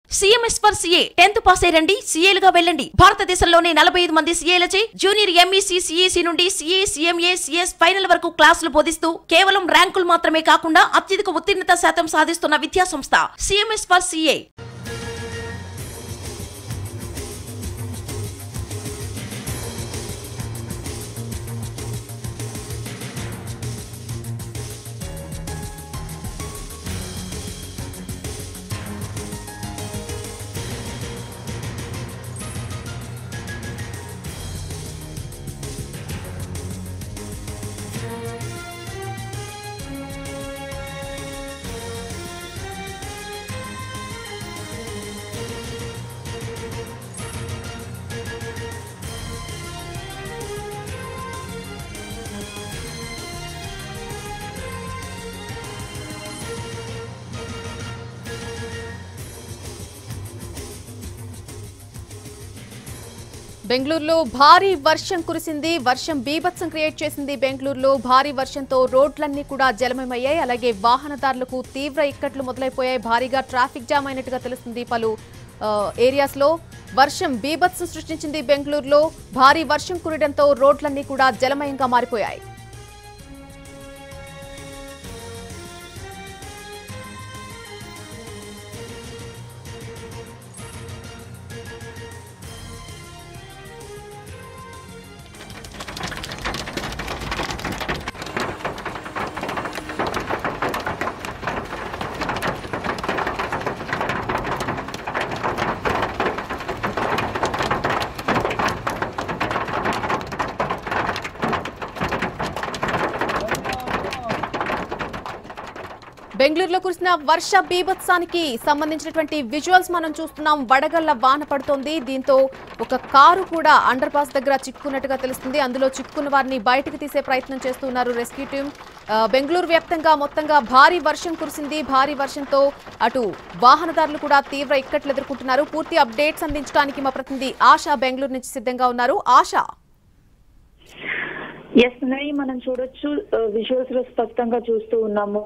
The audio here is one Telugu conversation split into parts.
CMS for CA tenth pass అయ్యండి సీఏలుగా వెళ్ళండి భారతదేశంలోనే నలభై ఐదు మంది సీఏలచే జూనియర్ ఎంఈసీ సిఈసి నుండి సిఏ సిఎంఏ సిఎస్ ఫైనల్ వరకు క్లాసులు బోధిస్తూ కేవలం ర్యాంకులు మాత్రమే కాకుండా అత్యధిక ఉత్తీర్ణత శాతం సాధిస్తున్న విద్యా సంస్థ సిఎంఎస్ ఫర్ సిఏ బెంగళూరులో భారీ వర్షం కురిసింది వర్షం బీభత్సం క్రియేట్ చేసింది బెంగళూరులో భారీ వర్షంతో రోడ్లన్నీ కూడా జలమయమయ్యాయి అలాగే వాహనదారులకు తీవ్ర ఇక్కట్లు మొదలైపోయాయి భారీగా ట్రాఫిక్ జామ్ అయినట్టుగా తెలుస్తుంది పలు ఆ, ఏరియాస్ లో వర్షం బీభత్సం సృష్టించింది బెంగళూరులో భారీ వర్షం కురడంతో రోడ్లన్నీ కూడా జలమయంగా మారిపోయాయి బెంగళూరులో కురిసిన వర్ష బీభత్సానికి సంబంధించినటువంటి విజువల్స్ మనం చూస్తున్నాం వడగళ్ల వాన పడుతోంది దీంతో ఒక కారు కూడా అండర్ పాస్ దగ్గర చిక్కుకున్నట్టుగా తెలుస్తుంది అందులో చిక్కుకున్న వారిని బయటకు తీసే ప్రయత్నం చేస్తున్నారు రెస్క్యూ టీం ఆ, బెంగళూరు వ్యాప్తంగా మొత్తంగా భారీ వర్షం కురిసింది భారీ వర్షంతో అటు వాహనదారులు కూడా తీవ్ర ఇక్కట్లు ఎదుర్కొంటున్నారు పూర్తి అప్డేట్స్ అందించడానికి మా ప్రతినిధి ఆశా బెంగళూరు నుంచి సిద్ధంగా ఉన్నారు ఆశా ఎస్ నై మనం చూడొచ్చు విజువల్స్ లో స్పష్టంగా చూస్తూ ఉన్నాము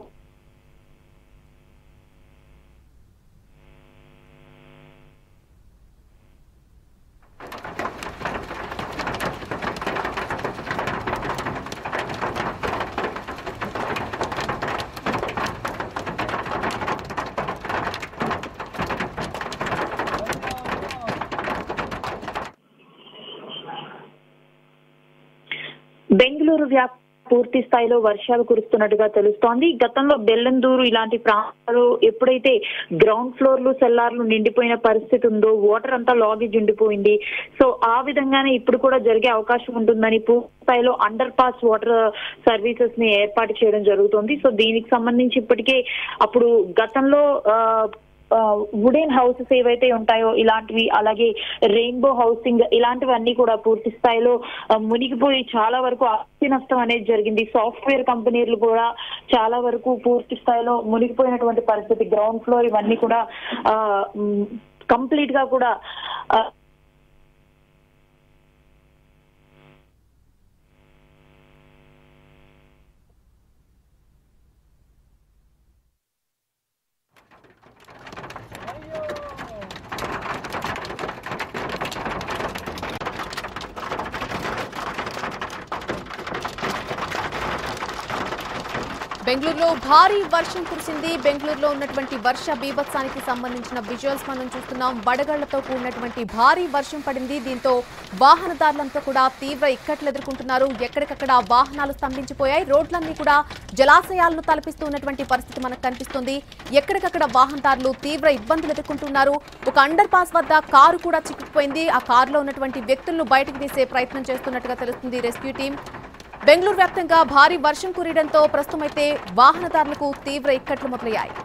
బెంగళూరు వ్యాప్ పూర్తి స్థాయిలో వర్షాలు కురుస్తున్నట్టుగా తెలుస్తోంది గతంలో బెల్లందూరు ఇలాంటి ప్రాంతాలు ఎప్పుడైతే గ్రౌండ్ ఫ్లోర్లు సెల్లార్లు నిండిపోయిన పరిస్థితి ఉందో వాటర్ అంతా లాగేజ్ ఉండిపోయింది సో ఆ విధంగానే ఇప్పుడు కూడా జరిగే అవకాశం ఉంటుందని పూర్తి స్థాయిలో అండర్ పాస్ వాటర్ సర్వీసెస్ ని ఏర్పాటు చేయడం జరుగుతుంది సో దీనికి సంబంధించి ఇప్పటికే అప్పుడు గతంలో ఆ, వుడెన్ హౌసెస్ ఏవైతే ఉంటాయో ఇలాంటివి అలాగే రెయిన్బో హౌసింగ్ ఇలాంటివన్నీ కూడా పూర్తి స్థాయిలో ఆ, మునిగిపోయి చాలా వరకు ఆస్తి నష్టం అనేది జరిగింది సాఫ్ట్వేర్ కంపెనీలు కూడా చాలా వరకు పూర్తి స్థాయిలో మునిగిపోయినటువంటి పరిస్థితి గ్రౌండ్ ఫ్లోర్ ఇవన్నీ కూడా కంప్లీట్ గా కూడా ఆ, బెంగళూరులో భారీ వర్షం కురిసింది బెంగళూరులో ఉన్నటువంటి వర్ష బీభత్సానికి సంబంధించిన విజువల్స్ మనం చూస్తున్నాం వడగళ్లతో కూడినటువంటి భారీ వర్షం పడింది దీంతో వాహనదారులంతా కూడా తీవ్ర ఇక్కట్లు ఎదుర్కొంటున్నారు ఎక్కడికక్కడ వాహనాలు స్తంభించిపోయాయి రోడ్లన్నీ కూడా జలాశయాలను తలపిస్తూ ఉన్నటువంటి పరిస్థితి మనకు కనిపిస్తుంది ఎక్కడికక్కడ వాహనదారులు తీవ్ర ఇబ్బందులు ఎదుర్కొంటున్నారు ఒక అండర్ పాస్ వద్ద కారు కూడా చిక్కుకుపోయింది ఆ కారులో ఉన్నటువంటి వ్యక్తులను బయటకు తీసే ప్రయత్నం చేస్తున్నట్టుగా తెలుస్తుంది రెస్క్యూ టీం బెంగళూరు వ్యాప్తంగా భారీ వర్షం కురియడంతో ప్రస్తుతమైతే వాహనదారులకు తీవ్ర ఇక్కట్లు మొదలయ్యాయి